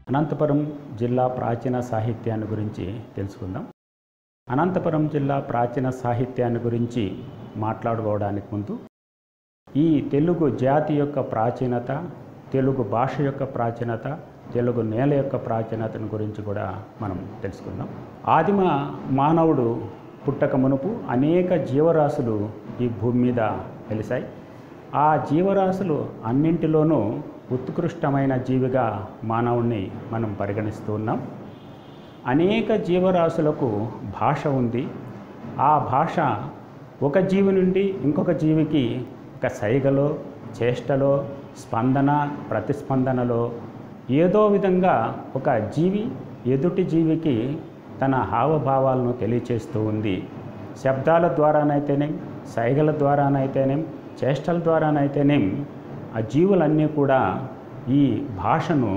అనంతపురం జిల్లా ప్రాచీన సాహిత్యాన్ని గురించి తెలుసుకుందాం అనంతపురం జిల్లా ప్రాచీన సాహిత్యాన్ని గురించి మాట్లాడుకోవడానికి ముందు ఈ తెలుగు జాతి యొక్క ప్రాచీనత తెలుగు భాష యొక్క ప్రాచీనత తెలుగు నేల యొక్క ప్రాచీనతను గురించి కూడా మనం తెలుసుకుందాం ఆదిమ మానవుడు పుట్టక మునుపు అనేక జీవరాశులు ఈ భూమి మీద వెలిశాయి ఆ జీవరాశులు అన్నింటిలోనూ ఉత్కృష్టమైన జీవిగా మానవుణ్ణి మనం పరిగణిస్తూ ఉన్నాం అనేక జీవరాశులకు భాష ఉంది ఆ భాష ఒక జీవి నుండి ఇంకొక జీవికి ఒక సైగలో చేష్టలో స్పందన ప్రతిస్పందనలో ఏదో విధంగా ఒక జీవి ఎదుటి జీవికి తన హావభావాలను తెలియచేస్తూ ఉంది శబ్దాల ద్వారానైతేనేం సైగల ద్వారానైతేనేం చేష్టల ద్వారానైతేనేం ఆ జీవులన్నీ కూడా ఈ భాషను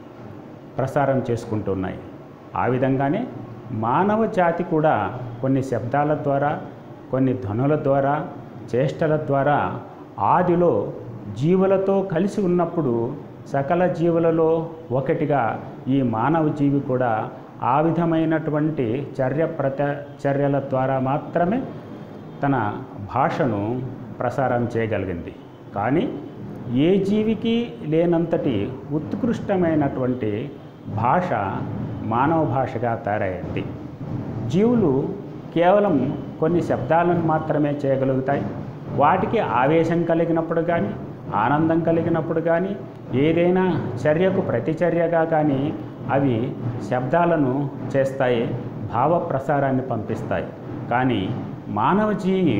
ప్రసారం చేసుకుంటున్నాయి ఆ విధంగానే మానవ జాతి కూడా కొన్ని శబ్దాల ద్వారా కొన్ని ధ్వనుల ద్వారా చేష్టల ద్వారా ఆదిలో జీవులతో కలిసి ఉన్నప్పుడు సకల జీవులలో ఒకటిగా ఈ మానవ జీవి కూడా ఆ విధమైనటువంటి చర్య ప్రత చర్యల ద్వారా మాత్రమే తన భాషను ప్రసారం చేయగలిగింది కానీ ఏ జీవికి లేనంతటి ఉత్కృష్టమైనటువంటి భాష మానవ భాషగా తయారైంది జీవులు కేవలం కొన్ని శబ్దాలను మాత్రమే చేయగలుగుతాయి వాటికి ఆవేశం కలిగినప్పుడు కానీ ఆనందం కలిగినప్పుడు కానీ ఏదైనా చర్యకు ప్రతిచర్యగా కానీ అవి శబ్దాలను చేస్తాయి భావ ప్రసారాన్ని పంపిస్తాయి కానీ మానవ జీవి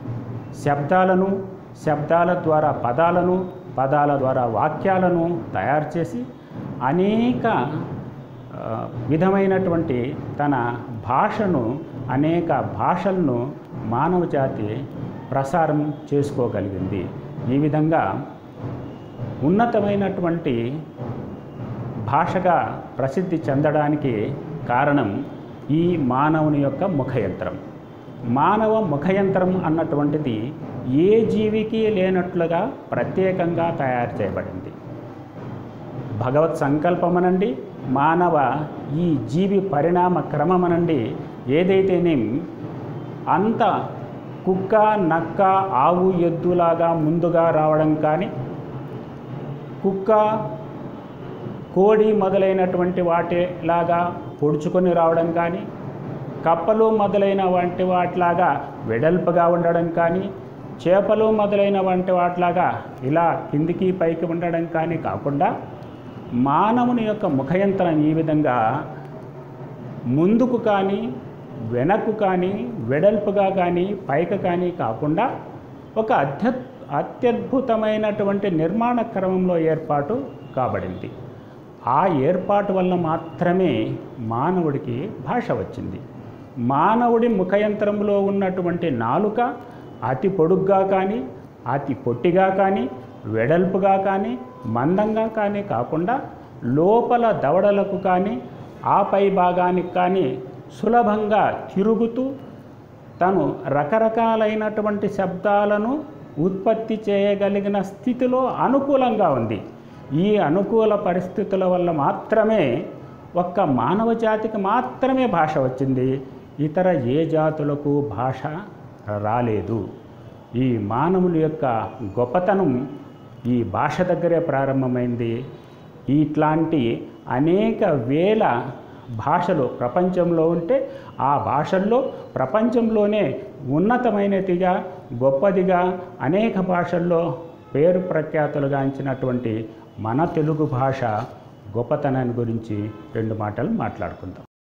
శబ్దాలను శబ్దాల ద్వారా పదాలను పదాల ద్వారా వాక్యాలను తయారు చేసి అనేక ఆ, విధమైనటువంటి తన భాషను అనేక భాషలను మానవ జాతి ప్రసారం చేసుకోగలిగింది ఈ విధంగా ఉన్నతమైనటువంటి భాషగా ప్రసిద్ధి చెందడానికి కారణం ఈ మానవుని యొక్క ముఖయంత్రం మానవ ముఖయంత్రం అన్నటువంటిది ఏ జీవికి లేనట్లుగా ప్రత్యేకంగా తయారు చేయబడింది భగవత్ సంకల్పమనండి మానవ ఈ జీవి పరిణామ క్రమమనండి ఏదైతేనేం అంత కుక్క నక్క ఆవు ఎద్దులాగా ముందుగా రావడం కానీ కుక్క కోడి మొదలైనటువంటి వాటిలాగా పొడుచుకొని రావడం కానీ కప్పలు మొదలైన వంటి వాటిలాగా వెడల్పుగా ఉండడం కానీ చేపలు మొదలైన వంటి వాటిలాగా ఇలా కిందికి పైకి ఉండడం కానీ కాకుండా మానవుని యొక్క ముఖయంత్రం ఈ విధంగా ముందుకు కానీ వెనక్కు కానీ వెడల్పుగా కానీ పైకి కానీ కాకుండా ఒక అత్య అత్యద్భుతమైనటువంటి నిర్మాణ క్రమంలో ఏర్పాటు కాబడింది ఆ ఏర్పాటు వల్ల మాత్రమే మానవుడికి భాష వచ్చింది మానవుడి ముఖయంత్రంలో ఉన్నటువంటి నాలుక అతి పొడుగ్గా కానీ అతి పొట్టిగా కానీ వెడల్పుగా కానీ మందంగా కానీ కాకుండా లోపల దవడలకు కానీ ఆ పై భాగానికి కానీ సులభంగా తిరుగుతూ తను రకరకాలైనటువంటి శబ్దాలను ఉత్పత్తి చేయగలిగిన స్థితిలో అనుకూలంగా ఉంది ఈ అనుకూల పరిస్థితుల వల్ల మాత్రమే ఒక్క మానవ జాతికి మాత్రమే భాష వచ్చింది ఇతర ఏ జాతులకు భాష రాలేదు ఈ మానవుని యొక్క గొప్పతనం ఈ భాష దగ్గరే ప్రారంభమైంది ఇట్లాంటి అనేక వేల భాషలు ప్రపంచంలో ఉంటే ఆ భాషల్లో ప్రపంచంలోనే ఉన్నతమైనదిగా గొప్పదిగా అనేక భాషల్లో పేరు ప్రఖ్యాతులుగాంచినటువంటి మన తెలుగు భాష గొప్పతనాన్ని గురించి రెండు మాటలు మాట్లాడుకుందాం